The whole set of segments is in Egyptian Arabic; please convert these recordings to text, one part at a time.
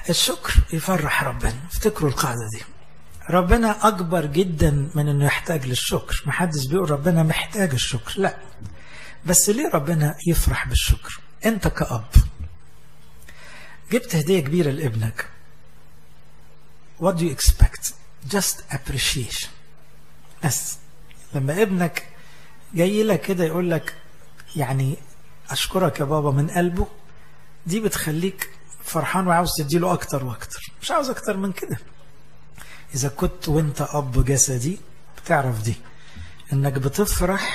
الشكر يفرح ربنا افتكروا القاعدة دي ربنا أكبر جدا من أنه يحتاج للشكر محدش بيقول ربنا محتاج الشكر لا بس ليه ربنا يفرح بالشكر أنت كأب جبت هدية كبيرة لابنك what do you expect just appreciation بس لما ابنك جاي لك كده يقول لك يعني أشكرك يا بابا من قلبه دي بتخليك فرحان وعاوز تديله أكتر وأكتر مش عاوز أكتر من كده إذا كنت وانت أب جسدي بتعرف دي إنك بتفرح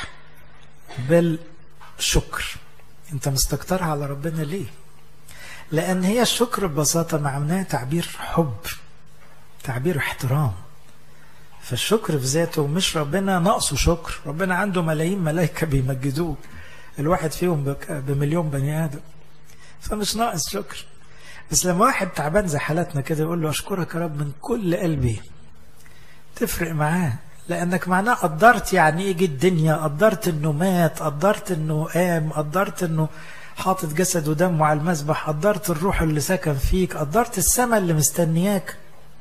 بالشكر انت مستكترها على ربنا ليه لأن هي الشكر ببساطة معناه تعبير حب تعبير احترام فالشكر في ذاته مش ربنا ناقصه شكر ربنا عنده ملايين ملائكة بيمجدوه الواحد فيهم بمليون بني آدم فمش ناقص شكر بس لما واحد تعبان زي حالتنا كده يقول له أشكرك يا رب من كل قلبي تفرق معاه لأنك معناه قدرت يعني إيه جه الدنيا قدرت إنه مات قدرت إنه قام قدرت إنه حاطط جسد ودمه على المسبح قدرت الروح اللي سكن فيك قدرت السماء اللي مستنياك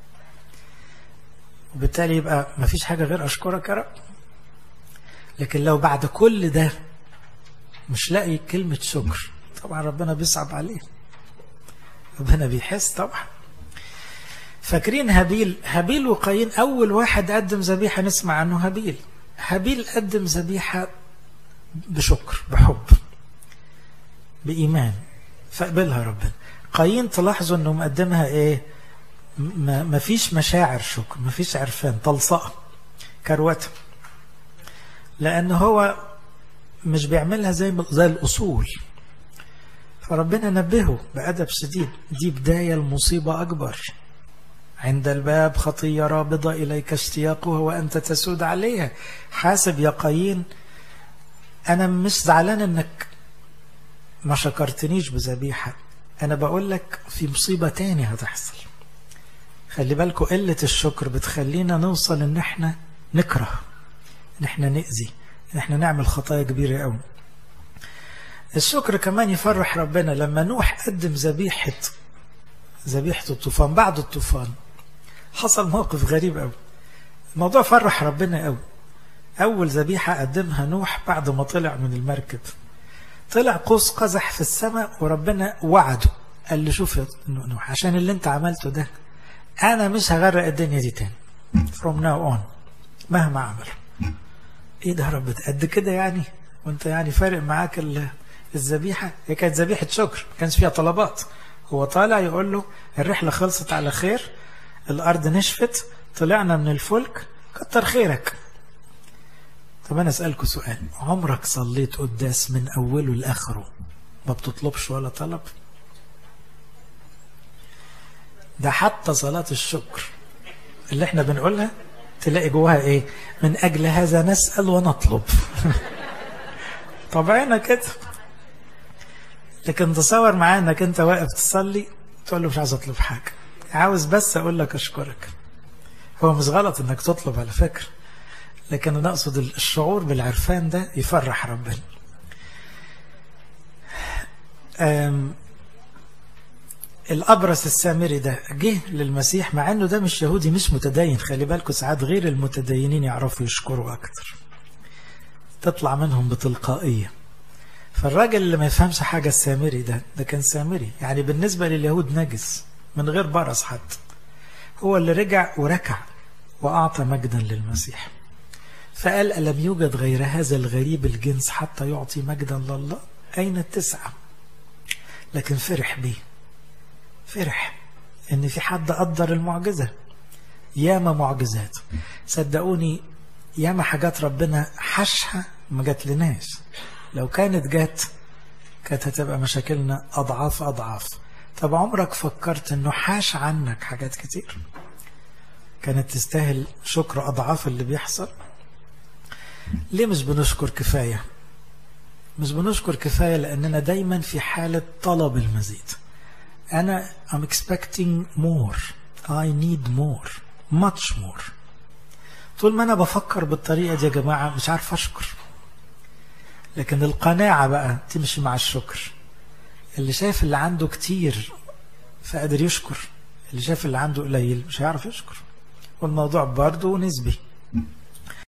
وبالتالي يبقى ما فيش حاجة غير أشكرك يا رب لكن لو بعد كل ده مش لاقي كلمة شكر طبعا ربنا بيصعب عليه ربنا بيحس طبعا فاكرين هابيل هابيل وقايين أول واحد قدم ذبيحة نسمع عنه هابيل هابيل قدم ذبيحة بشكر بحب بإيمان فقبلها ربنا قايين تلاحظوا أنه مقدمها إيه ما فيش مشاعر شكر ما فيش عرفان طلصقة كروته لأن هو مش بيعملها زي زي الأصول فربنا نبهه بأدب شديد دي بداية المصيبة أكبر عند الباب خطية رابضة إليك اشتياقها وأنت تسود عليها حاسب يا قايين أنا مش زعلان أنك ما شكرتنيش بذبيحة أنا بقول لك في مصيبة تاني هتحصل خلي بالكم قلة الشكر بتخلينا نوصل ان احنا نكره ان احنا نأذي ان احنا نعمل خطايا كبيرة قوي الشكر كمان يفرح ربنا لما نوح قدم ذبيحة ذبيحة الطوفان بعد الطوفان حصل موقف غريب قوي الموضوع فرح ربنا قوي أول ذبيحة قدمها نوح بعد ما طلع من المركب طلع قوس قزح في السماء وربنا وعده قال له شوف يا نوح عشان اللي انت عملته ده انا مش هغرق الدنيا دي تاني from now on مهما عمل ايه ده رب قد كده يعني وانت يعني فارق معاك الذبيحة هي كانت ذبيحة شكر ما كانش فيها طلبات هو طالع يقول له الرحلة خلصت على خير الأرض نشفت طلعنا من الفلك كتر خيرك طب أنا أسألكوا سؤال عمرك صليت قداس من أوله لآخره ما بتطلبش ولا طلب ده حتى صلاة الشكر اللي احنا بنقولها تلاقي جواها ايه من اجل هذا نسأل ونطلب طبعنا كده لكن تصور معايا انك انت واقف تصلي تقول له مش عايز اطلب حاجة عاوز بس اقول لك اشكرك هو مش غلط انك تطلب على فكرة لكن انا اقصد الشعور بالعرفان ده يفرح ربنا الأبرص السامري ده جه للمسيح مع أنه ده مش يهودي مش متدين خلي بالكم ساعات غير المتدينين يعرفوا يشكروا أكتر تطلع منهم بتلقائية فالراجل اللي ما يفهمش حاجة السامري ده ده كان سامري يعني بالنسبة لليهود نجس من غير برص حتى هو اللي رجع وركع وأعطى مجدا للمسيح فقال ألم يوجد غير هذا الغريب الجنس حتى يعطي مجدا لله أين التسعة لكن فرح بيه فرح ان في حد قدر المعجزة ياما معجزات صدقوني ياما حاجات ربنا حشها ما جات لناش لو كانت جات كانت هتبقى مشاكلنا أضعاف أضعاف طب عمرك فكرت انه حاش عنك حاجات كتير كانت تستاهل شكر أضعاف اللي بيحصل ليه مش بنشكر كفاية مش بنشكر كفاية لأننا دايما في حالة طلب المزيد أنا I'm expecting more I need more much more طول ما أنا بفكر بالطريقة دي يا جماعة مش عارف أشكر لكن القناعة بقى تمشي مع الشكر اللي شايف اللي عنده كتير فقدر يشكر اللي شاف اللي عنده قليل مش هيعرف يشكر والموضوع برضه نسبي